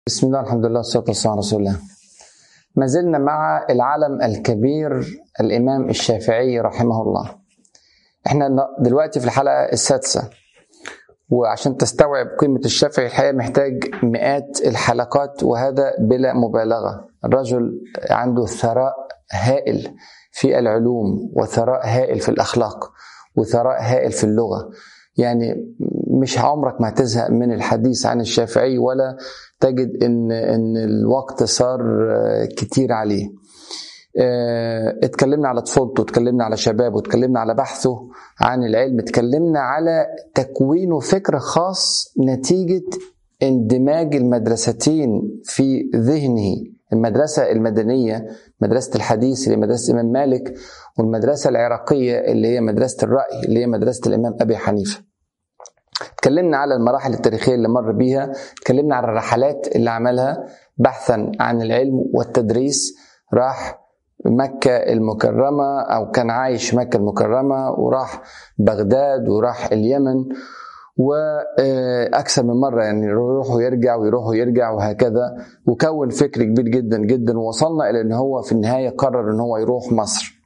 بسم الله الحمد لله والصلاة والسلام على رسول الله ما زلنا مع العلم الكبير الإمام الشافعي رحمه الله احنا دلوقتي في الحلقة السادسة وعشان تستوعب قيمة الشافعي الحقيقة محتاج مئات الحلقات وهذا بلا مبالغة الرجل عنده ثراء هائل في العلوم وثراء هائل في الأخلاق وثراء هائل في اللغة يعني مش عمرك ما هتزهق من الحديث عن الشافعي ولا تجد ان ان الوقت صار كتير عليه اتكلمنا على طفولته اتكلمنا على شبابه اتكلمنا على بحثه عن العلم اتكلمنا على تكوينه فكر خاص نتيجة اندماج المدرستين في ذهنه المدرسة المدنية مدرسة الحديث اللي مدرسة الإمام مالك والمدرسة العراقية اللي هي مدرسة الرأي اللي هي مدرسة الإمام أبي حنيفة اتكلمنا على المراحل التاريخية اللي مر بيها اتكلمنا على الرحلات اللي عملها بحثا عن العلم والتدريس راح مكة المكرمة أو كان عايش مكة المكرمة وراح بغداد وراح اليمن واكثر من مره يعني يروح ويرجع ويروح ويرجع وهكذا وكون فكر كبير جدا جدا ووصلنا الى ان هو في النهايه قرر ان هو يروح مصر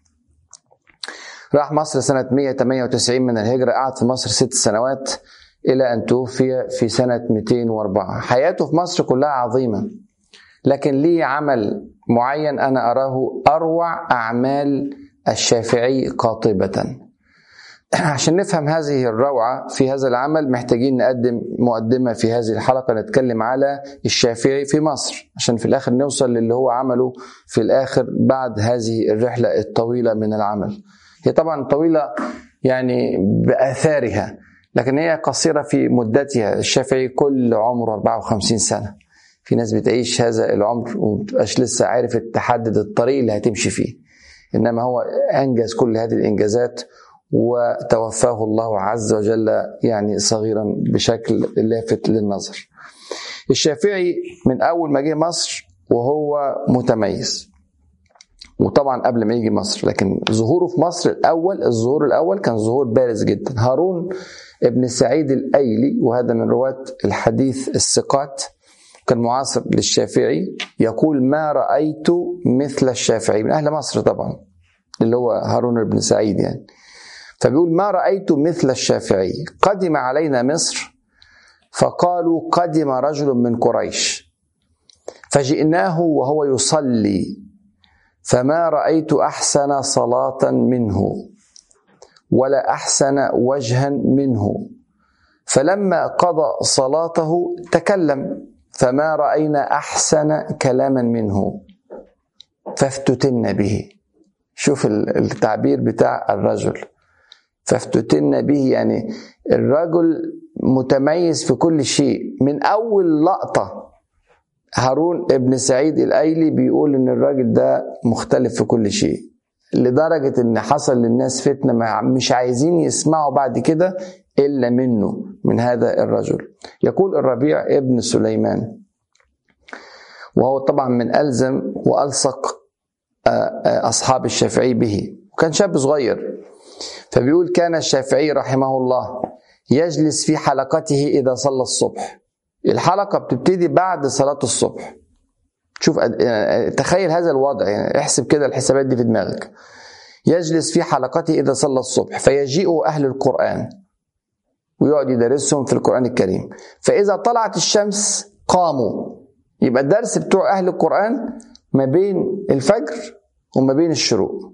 راح مصر سنة 198 من الهجرة قعد في مصر ست سنوات إلى أن توفي في سنة 204 حياته في مصر كلها عظيمة لكن ليه عمل معين أنا أراه أروع أعمال الشافعي قاطبة عشان نفهم هذه الروعة في هذا العمل محتاجين نقدم مقدمة في هذه الحلقة نتكلم على الشافعي في مصر عشان في الآخر نوصل للي هو عمله في الآخر بعد هذه الرحلة الطويلة من العمل هي طبعا طويلة يعني بآثارها لكن هي قصيرة في مدتها الشافعي كل عمره 54 سنة في ناس بتعيش هذا العمر ومتبقاش لسه عارف تحدد الطريق اللي هتمشي فيه إنما هو أنجز كل هذه الإنجازات وتوفاه الله عز وجل يعني صغيرا بشكل لافت للنظر الشافعي من أول ما جه مصر وهو متميز وطبعا قبل ما يجي مصر لكن ظهوره في مصر الاول الظهور الاول كان ظهور بارز جدا هارون ابن سعيد الايلي وهذا من رواه الحديث الثقات كان معاصر للشافعي يقول ما رايت مثل الشافعي من اهل مصر طبعا اللي هو هارون بن سعيد يعني فبيقول ما رايت مثل الشافعي قدم علينا مصر فقالوا قدم رجل من قريش فجئناه وهو يصلي فما رايت احسن صلاه منه ولا احسن وجها منه فلما قضى صلاته تكلم فما راينا احسن كلاما منه فافتتن به شوف التعبير بتاع الرجل فافتتن به يعني الرجل متميز في كل شيء من اول لقطه هارون ابن سعيد الايلي بيقول ان الراجل ده مختلف في كل شيء لدرجة ان حصل للناس فتنة مش عايزين يسمعوا بعد كده الا منه من هذا الرجل يقول الربيع ابن سليمان وهو طبعا من ألزم وألصق أصحاب الشافعي به وكان شاب صغير فبيقول كان الشافعي رحمه الله يجلس في حلقته إذا صلى الصبح الحلقة بتبتدي بعد صلاة الصبح شوف تخيل هذا الوضع يعني احسب كده الحسابات دي في دماغك يجلس في حلقته إذا صلى الصبح فيجيء أهل القرآن ويقعد يدرسهم في القرآن الكريم فإذا طلعت الشمس قاموا يبقى الدرس بتوع أهل القرآن ما بين الفجر وما بين الشروق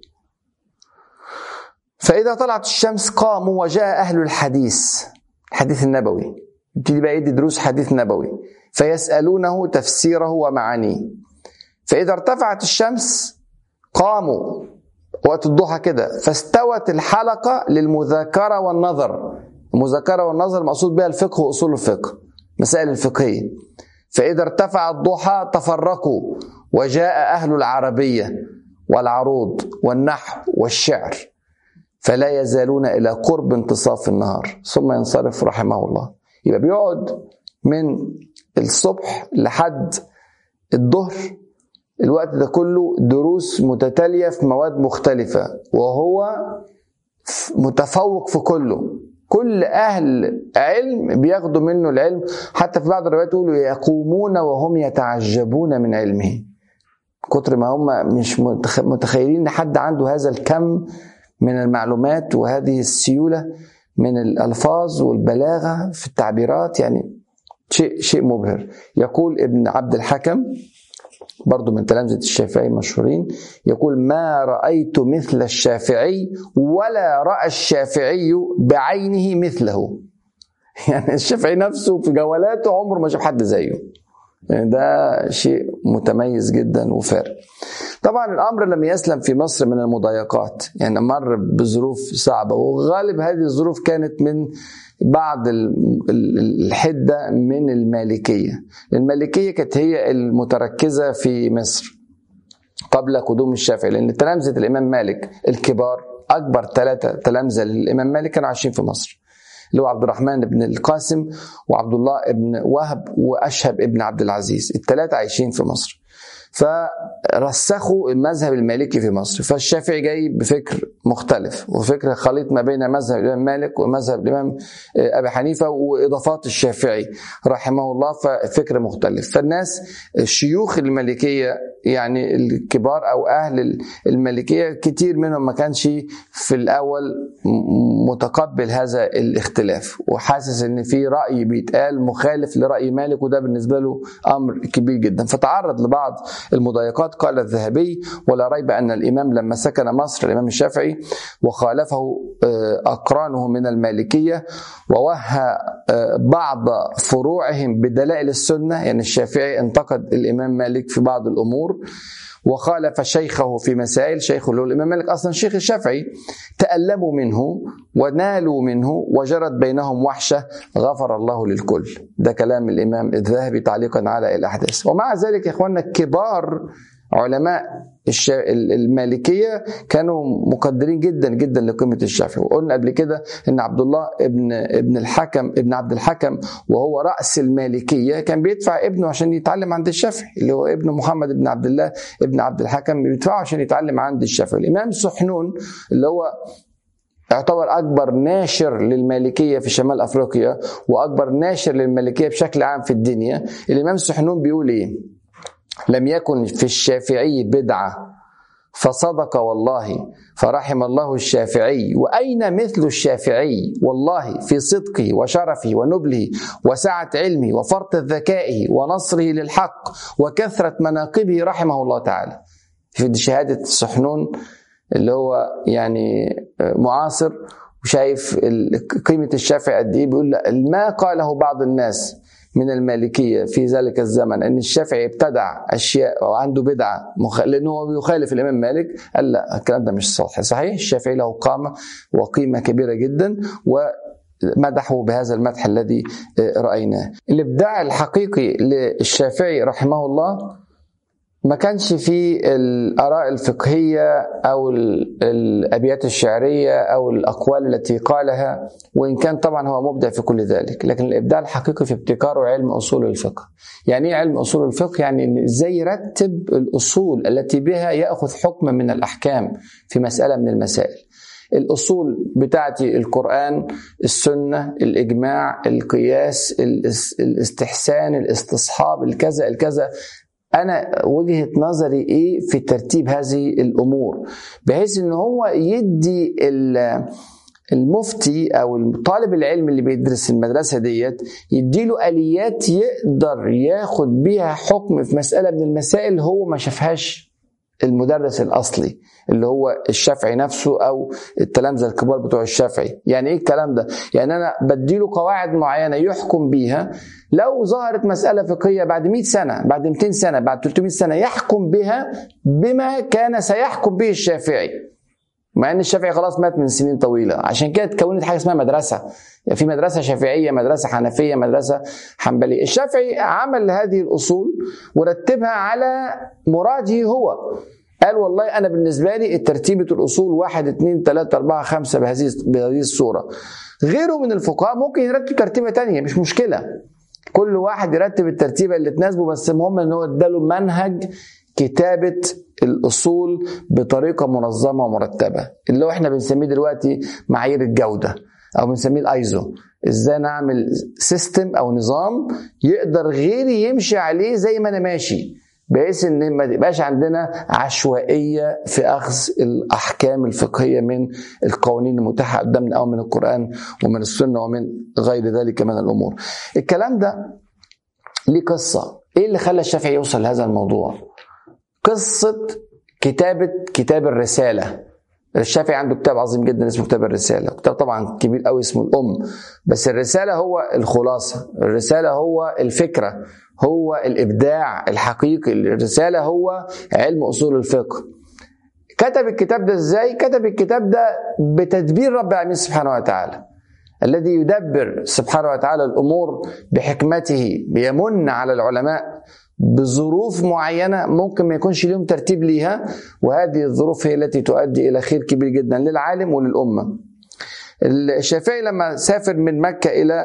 فإذا طلعت الشمس قاموا وجاء أهل الحديث الحديث النبوي يبتدي بقى يدي دروس حديث نبوي فيسألونه تفسيره ومعانيه فإذا ارتفعت الشمس قاموا وقت الضحى كده فاستوت الحلقة للمذاكرة والنظر المذاكرة والنظر مقصود بها الفقه وأصول الفقه مسائل الفقهية فإذا ارتفع الضحى تفرقوا وجاء أهل العربية والعروض والنحو والشعر فلا يزالون إلى قرب انتصاف النهار ثم ينصرف رحمه الله يبقى بيقعد من الصبح لحد الظهر الوقت ده كله دروس متتالية في مواد مختلفة وهو متفوق في كله كل اهل علم بياخدوا منه العلم حتى في بعض الروايات يقولوا يقومون وهم يتعجبون من علمه كتر ما هم مش متخيلين ان حد عنده هذا الكم من المعلومات وهذه السيوله من الالفاظ والبلاغه في التعبيرات يعني شيء شيء مبهر يقول ابن عبد الحكم برضو من تلامذة الشافعي مشهورين يقول ما رأيت مثل الشافعي ولا رأى الشافعي بعينه مثله يعني الشافعي نفسه في جولاته عمره ما شاف حد زيه يعني ده شيء متميز جدا وفارق طبعا الامر لم يسلم في مصر من المضايقات يعني مر بظروف صعبه وغالب هذه الظروف كانت من بعض الحده من المالكيه المالكيه كانت هي المتركزه في مصر قبل قدوم الشافعي لان تلامذه الامام مالك الكبار اكبر ثلاثه تلامذه للامام مالك كانوا عايشين في مصر اللي هو عبد الرحمن بن القاسم وعبد الله بن وهب واشهب بن عبد العزيز الثلاثه عايشين في مصر فرسخوا المذهب المالكي في مصر فالشافعي جاي بفكر مختلف وفكر خليط ما بين مذهب الامام مالك ومذهب الامام ابي حنيفه واضافات الشافعي رحمه الله ففكر مختلف فالناس الشيوخ المالكيه يعني الكبار او اهل المالكيه كتير منهم ما كانش في الاول متقبل هذا الاختلاف وحاسس ان في راي بيتقال مخالف لراي مالك وده بالنسبه له امر كبير جدا فتعرض لبعض المضايقات قال الذهبي ولا ريب ان الامام لما سكن مصر الامام الشافعي وخالفه اقرانه من المالكيه ووهى بعض فروعهم بدلائل السنه يعني الشافعي انتقد الامام مالك في بعض الامور وخالف شيخه في مسائل شيخه اللي هو الامام مالك اصلا شيخ الشافعي تالموا منه ونالوا منه وجرت بينهم وحشه غفر الله للكل ده كلام الامام الذهبي تعليقا على الاحداث ومع ذلك يا اخواننا كبار علماء المالكيه كانوا مقدرين جدا جدا لقيمه الشافعي وقلنا قبل كده ان عبد الله ابن ابن الحكم ابن عبد الحكم وهو راس المالكيه كان بيدفع ابنه عشان يتعلم عند الشافعي اللي هو ابن محمد بن عبد الله ابن عبد الحكم بيدفعه عشان يتعلم عند الشافعي الامام سحنون اللي هو يعتبر اكبر ناشر للمالكيه في شمال افريقيا واكبر ناشر للمالكيه بشكل عام في الدنيا الامام سحنون بيقول ايه لم يكن في الشافعي بدعة فصدق والله فرحم الله الشافعي وأين مثل الشافعي والله في صدقه وشرفه ونبله وسعة علمه وفرط ذكائه ونصره للحق وكثرة مناقبه رحمه الله تعالى في شهادة سحنون اللي هو يعني معاصر وشايف قيمة الشافعي قد إيه بيقول ما قاله بعض الناس من المالكية في ذلك الزمن أن الشافعي ابتدع أشياء أو عنده بدعة مخ... لأنه هو يخالف الإمام مالك قال لا الكلام ده مش صحيح صحيح الشافعي له قامة وقيمة كبيرة جدا و مدحه بهذا المدح الذي رأيناه الإبداع الحقيقي للشافعي رحمه الله ما كانش في الآراء الفقهية أو الأبيات الشعرية أو الأقوال التي قالها وإن كان طبعا هو مبدع في كل ذلك لكن الإبداع الحقيقي في ابتكاره علم أصول الفقه يعني إيه علم أصول الفقه؟ يعني إن إزاي يرتب الأصول التي بها يأخذ حكم من الأحكام في مسألة من المسائل الأصول بتاعتي القرآن السنة الإجماع القياس الاستحسان الاستصحاب الكذا الكذا انا وجهه نظري ايه في ترتيب هذه الامور بحيث ان هو يدي المفتي او طالب العلم اللي بيدرس المدرسه ديت يديله اليات يقدر ياخد بيها حكم في مساله من المسائل هو ما شافهاش المدرس الاصلي اللي هو الشافعي نفسه او التلامذه الكبار بتوع الشافعي يعني ايه الكلام ده يعني انا بديله قواعد معينه يحكم بيها لو ظهرت مساله فقهيه بعد 100 سنه بعد 200 سنه بعد 300 سنه يحكم بها بما كان سيحكم به الشافعي مع ان الشافعي خلاص مات من سنين طويله عشان كده اتكونت حاجه اسمها مدرسه يعني في مدرسه شافعيه مدرسه حنفيه مدرسه حنبليه الشافعي عمل هذه الاصول ورتبها على مراده هو قال والله انا بالنسبه لي ترتيبه الاصول واحد اثنين ثلاثه اربعه خمسه بهذه بهذه الصوره غيره من الفقهاء ممكن يرتب ترتيبه تانية مش مشكله كل واحد يرتب الترتيبه اللي تناسبه بس المهم ان هو اداله منهج كتابة الأصول بطريقة منظمة ومرتبة اللي هو احنا بنسميه دلوقتي معايير الجودة او بنسميه الايزو ازاي نعمل سيستم او نظام يقدر غيري يمشي عليه زي ما انا ماشي بحيث ان ما تبقاش عندنا عشوائيه في اخذ الاحكام الفقهيه من القوانين المتاحه قدامنا او من القران ومن السنه ومن غير ذلك من الامور. الكلام ده ليه قصه، ايه اللي خلى الشافعي يوصل لهذا الموضوع؟ قصه كتابه كتاب الرساله. الشافعي عنده كتاب عظيم جدا اسمه كتاب الرساله، كتاب طبعا كبير قوي اسمه الام، بس الرساله هو الخلاصه، الرساله هو الفكره، هو الابداع الحقيقي الرساله هو علم اصول الفقه كتب الكتاب ده ازاي كتب الكتاب ده بتدبير رب العالمين سبحانه وتعالى الذي يدبر سبحانه وتعالى الامور بحكمته بيمن على العلماء بظروف معينه ممكن ما يكونش لهم ترتيب ليها وهذه الظروف هي التي تؤدي الى خير كبير جدا للعالم وللامه. الشافعي لما سافر من مكه الى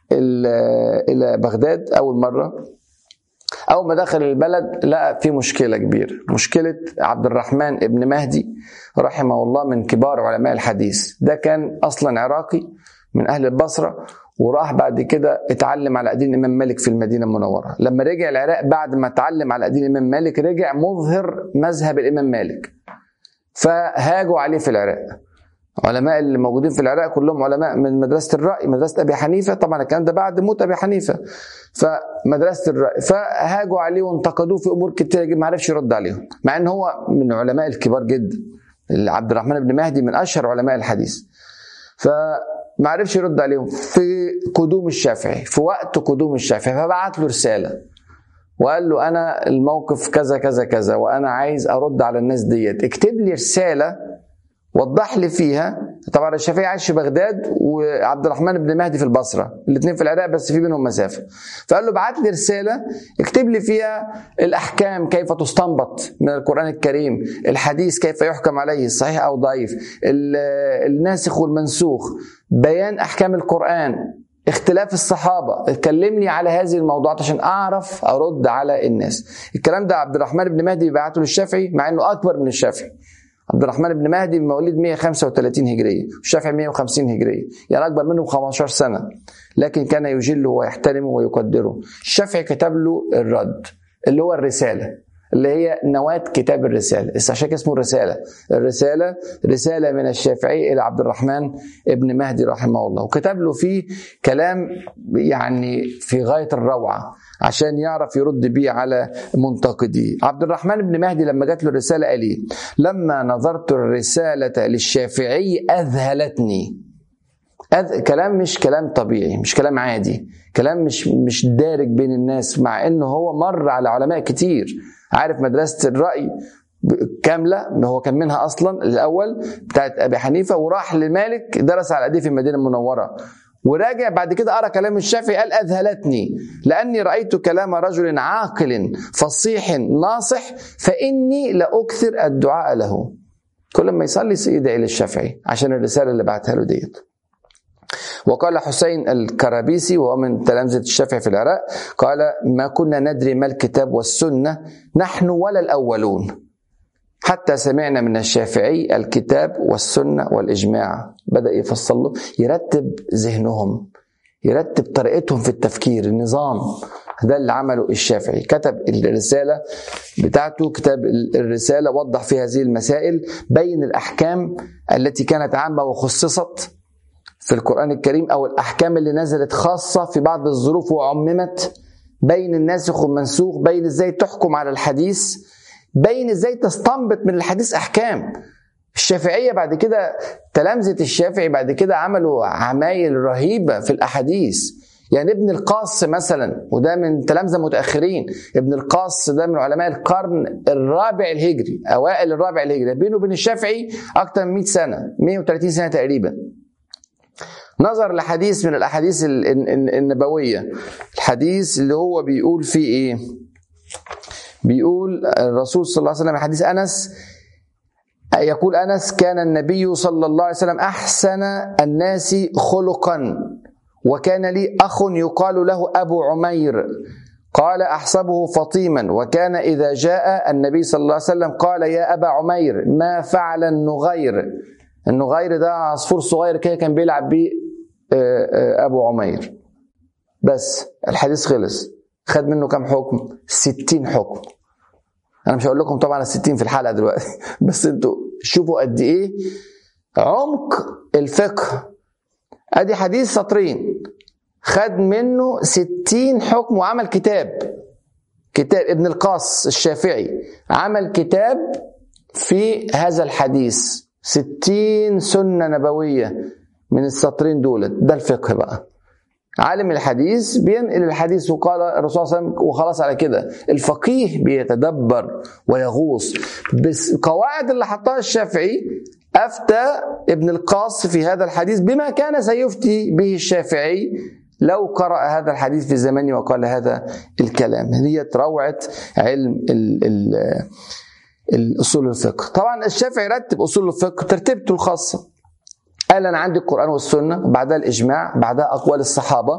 الى بغداد اول مره اول ما دخل البلد لقى في مشكله كبيره مشكله عبد الرحمن ابن مهدي رحمه الله من كبار علماء الحديث ده كان اصلا عراقي من اهل البصره وراح بعد كده اتعلم على ايدين الامام مالك في المدينه المنوره لما رجع العراق بعد ما اتعلم على ايدين الامام مالك رجع مظهر مذهب الامام مالك فهاجوا عليه في العراق علماء اللي موجودين في العراق كلهم علماء من مدرسه الراي مدرسه ابي حنيفه طبعا الكلام ده بعد موت ابي حنيفه فمدرسه الراي فهاجوا عليه وانتقدوه في امور كتير ما عرفش يرد عليهم مع ان هو من العلماء الكبار جدا عبد الرحمن بن مهدي من اشهر علماء الحديث فما عرفش يرد عليهم في قدوم الشافعي في وقت قدوم الشافعي فبعت له رساله وقال له انا الموقف كذا كذا كذا وانا عايز ارد على الناس ديت اكتب لي رساله وضح لي فيها طبعا الشافعي عايش في بغداد وعبد الرحمن بن مهدي في البصره الاثنين في العراق بس في بينهم مسافه فقال له ابعت لي رساله اكتب لي فيها الاحكام كيف تستنبط من القران الكريم الحديث كيف يحكم عليه صحيح او ضعيف الناسخ والمنسوخ بيان احكام القران اختلاف الصحابة اتكلمني على هذه الموضوعات عشان أعرف أرد على الناس الكلام ده عبد الرحمن بن مهدي بيبعته للشافعي مع أنه أكبر من الشافعي عبد الرحمن بن مهدي مواليد 135 هجرية والشافعي 150 هجرية يعني أكبر منه ب 15 سنة لكن كان يجله ويحترمه ويقدره الشافعي كتب له الرد اللي هو الرسالة اللي هي نواة كتاب الرسالة عشان اسمه الرسالة الرسالة رسالة من الشافعي إلى عبد الرحمن ابن مهدي رحمه الله وكتب له فيه كلام يعني في غاية الروعة عشان يعرف يرد بيه على منتقديه عبد الرحمن بن مهدي لما جات له الرسالة قال ايه لما نظرت الرسالة للشافعي أذهلتني أذ... كلام مش كلام طبيعي مش كلام عادي كلام مش مش دارج بين الناس مع انه هو مر على علماء كتير عارف مدرسة الرأي كاملة هو كان منها أصلا الأول بتاعت أبي حنيفة وراح لمالك درس على أيديه في المدينة المنورة وراجع بعد كده أرى كلام الشافعي قال أذهلتني لأني رأيت كلام رجل عاقل فصيح ناصح فإني لأكثر الدعاء له كل ما يصلي يدعي للشافعي عشان الرسالة اللي بعتها له ديت وقال حسين الكرابيسي وهو من تلامذة الشافعي في العراق قال ما كنا ندري ما الكتاب والسنة نحن ولا الأولون حتى سمعنا من الشافعي الكتاب والسنة والإجماع بدأ يفصل له يرتب ذهنهم يرتب طريقتهم في التفكير النظام ده اللي عمله الشافعي كتب الرسالة بتاعته كتاب الرسالة وضح في هذه المسائل بين الأحكام التي كانت عامة وخصصت في القرآن الكريم أو الأحكام اللي نزلت خاصة في بعض الظروف وعممت بين الناسخ والمنسوخ بين ازاي تحكم على الحديث بين ازاي تستنبط من الحديث أحكام الشافعية بعد كده تلامذة الشافعي بعد كده عملوا عمايل رهيبة في الأحاديث يعني ابن القاص مثلا وده من تلامذة متأخرين ابن القاص ده من علماء القرن الرابع الهجري أوائل الرابع الهجري بينه وبين الشافعي أكثر من 100 سنة 130 سنة تقريبا نظر لحديث من الاحاديث النبويه الحديث اللي هو بيقول فيه ايه بيقول الرسول صلى الله عليه وسلم حديث انس يقول انس كان النبي صلى الله عليه وسلم احسن الناس خلقا وكان لي اخ يقال له ابو عمير قال احسبه فطيما وكان اذا جاء النبي صلى الله عليه وسلم قال يا ابا عمير ما فعل النغير النغير ده عصفور صغير كده كان بيلعب بيه ابو عمير بس الحديث خلص خد منه كام حكم 60 حكم انا مش هقول لكم طبعا ال 60 في الحلقه دلوقتي بس انتوا شوفوا قد ايه عمق الفقه ادي حديث سطرين خد منه 60 حكم وعمل كتاب كتاب ابن القاص الشافعي عمل كتاب في هذا الحديث 60 سنة نبوية من السطرين دولت ده الفقه بقى عالم الحديث بينقل الحديث وقال الرسول صلى الله عليه وسلم وخلاص على كده الفقيه بيتدبر ويغوص بس القواعد اللي حطها الشافعي افتى ابن القاص في هذا الحديث بما كان سيفتي به الشافعي لو قرأ هذا الحديث في زمانه وقال هذا الكلام هي روعة علم ال ال الأصول الفقه طبعا الشافعي رتب أصول الفقه ترتيبته الخاصة قال أنا عندي القرآن والسنة بعدها الإجماع بعدها أقوال الصحابة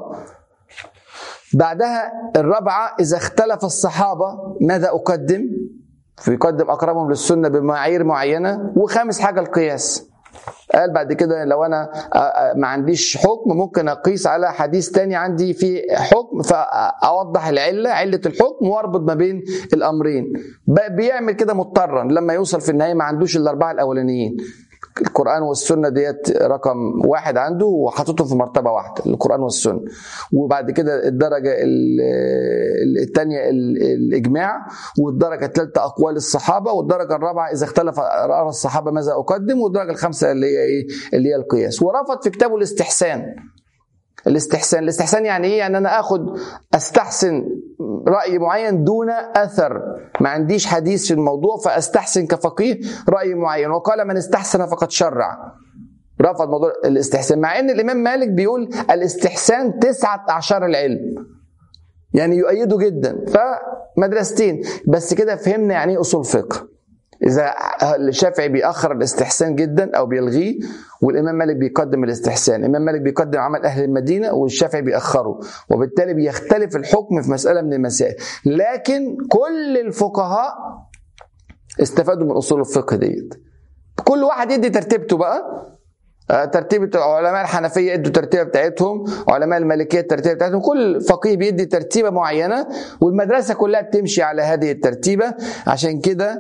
بعدها الرابعة إذا اختلف الصحابة ماذا أقدم فيقدم أقربهم للسنة بمعايير معينة وخامس حاجة القياس قال بعد كده لو انا ما عنديش حكم ممكن اقيس على حديث تاني عندي فيه حكم فاوضح العله عله الحكم واربط ما بين الامرين بيعمل كده مضطرا لما يوصل في النهايه ما عندوش الاربعه الاولانيين القرآن والسنة ديت رقم واحد عنده وحاططهم في مرتبة واحدة القرآن والسنة وبعد كده الدرجة الثانية الإجماع والدرجة الثالثة أقوال الصحابة والدرجة الرابعة إذا اختلف رأى الصحابة ماذا أقدم والدرجة الخامسة اللي هي إيه اللي هي القياس ورفض في كتابه الاستحسان الاستحسان الاستحسان يعني ايه يعني انا اخد استحسن راي معين دون اثر ما عنديش حديث في الموضوع فاستحسن كفقيه راي معين وقال من استحسن فقد شرع رفض موضوع الاستحسان مع ان الامام مالك بيقول الاستحسان تسعه اعشار العلم يعني يؤيده جدا فمدرستين بس كده فهمنا يعني ايه اصول فقه إذا الشافعي بيأخر الاستحسان جدا أو بيلغيه والإمام مالك بيقدم الاستحسان، الإمام مالك بيقدم عمل أهل المدينة والشافعي بيأخره، وبالتالي بيختلف الحكم في مسألة من المسائل، لكن كل الفقهاء استفادوا من أصول الفقه ديت. كل واحد يدي ترتيبته بقى ترتيب علماء الحنفيه ادوا الترتيبه بتاعتهم علماء المالكيه الترتيبه بتاعتهم كل فقيه بيدي ترتيبه معينه والمدرسه كلها بتمشي على هذه الترتيبه عشان كده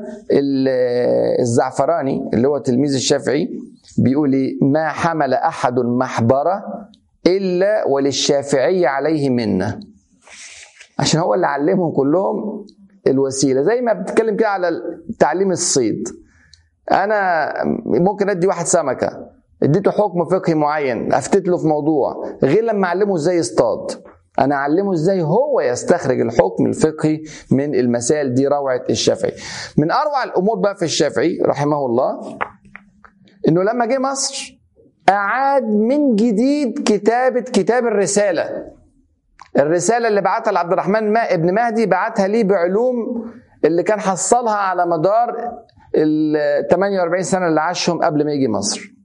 الزعفراني اللي هو تلميذ الشافعي بيقول لي ما حمل احد محبره الا وللشافعي عليه منه عشان هو اللي علمهم كلهم الوسيله زي ما بتتكلم كده على تعليم الصيد انا ممكن ادي واحد سمكه اديته حكم فقهي معين افتت له في موضوع غير لما اعلمه ازاي يصطاد انا اعلمه ازاي هو يستخرج الحكم الفقهي من المسائل دي روعه الشافعي من اروع الامور بقى في الشافعي رحمه الله انه لما جه مصر اعاد من جديد كتابه كتاب الرساله الرساله اللي بعتها لعبد الرحمن ما ابن مهدي بعتها ليه بعلوم اللي كان حصلها على مدار ال 48 سنه اللي عاشهم قبل ما يجي مصر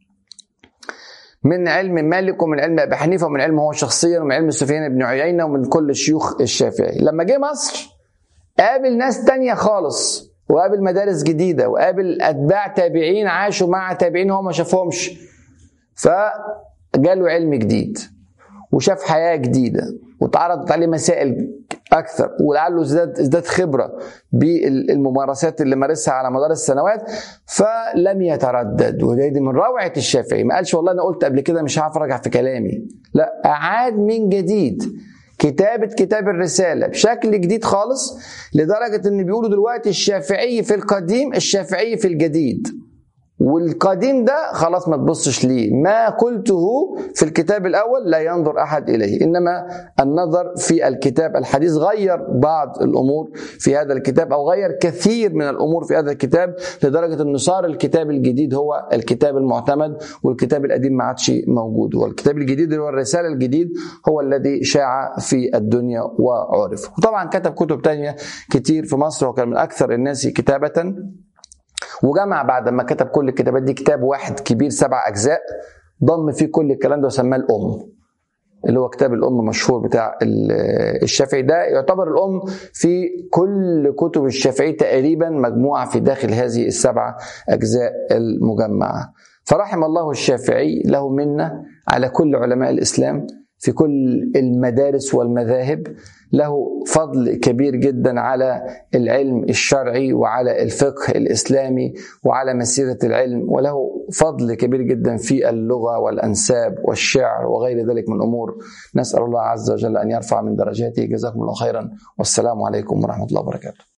من علم مالك ومن علم ابي حنيفه ومن علمه هو شخصيا ومن علم سفيان بن عيينه ومن كل شيوخ الشافعي لما جه مصر قابل ناس تانية خالص وقابل مدارس جديده وقابل اتباع تابعين عاشوا مع تابعين هو ما شافهمش فجاله علم جديد وشاف حياه جديده وتعرضت عليه مسائل اكثر ولعله ازداد ازداد خبره بالممارسات اللي مارسها على مدار السنوات فلم يتردد وده من روعه الشافعي ما قالش والله انا قلت قبل كده مش هعرف ارجع في كلامي لا اعاد من جديد كتابة كتاب الرسالة بشكل جديد خالص لدرجة ان بيقولوا دلوقتي الشافعي في القديم الشافعي في الجديد والقديم ده خلاص ما تبصش ليه ما قلته في الكتاب الأول لا ينظر أحد إليه إنما النظر في الكتاب الحديث غير بعض الأمور في هذا الكتاب أو غير كثير من الأمور في هذا الكتاب لدرجة أنه صار الكتاب الجديد هو الكتاب المعتمد والكتاب القديم ما عادش موجود والكتاب الجديد اللي هو الرسالة الجديد هو الذي شاع في الدنيا وعرف وطبعا كتب كتب تانية كتير في مصر وكان من أكثر الناس كتابة وجمع بعد ما كتب كل الكتابات دي كتاب واحد كبير سبع اجزاء ضم فيه كل الكلام ده وسماه الام اللي هو كتاب الأم مشهور بتاع الشافعي ده يعتبر الأم في كل كتب الشافعي تقريبا مجموعة في داخل هذه السبعة أجزاء المجمعة فرحم الله الشافعي له منة على كل علماء الإسلام في كل المدارس والمذاهب له فضل كبير جدا على العلم الشرعي وعلى الفقه الاسلامي وعلى مسيره العلم وله فضل كبير جدا في اللغه والانساب والشعر وغير ذلك من امور نسال الله عز وجل ان يرفع من درجاته جزاكم الله خيرا والسلام عليكم ورحمه الله وبركاته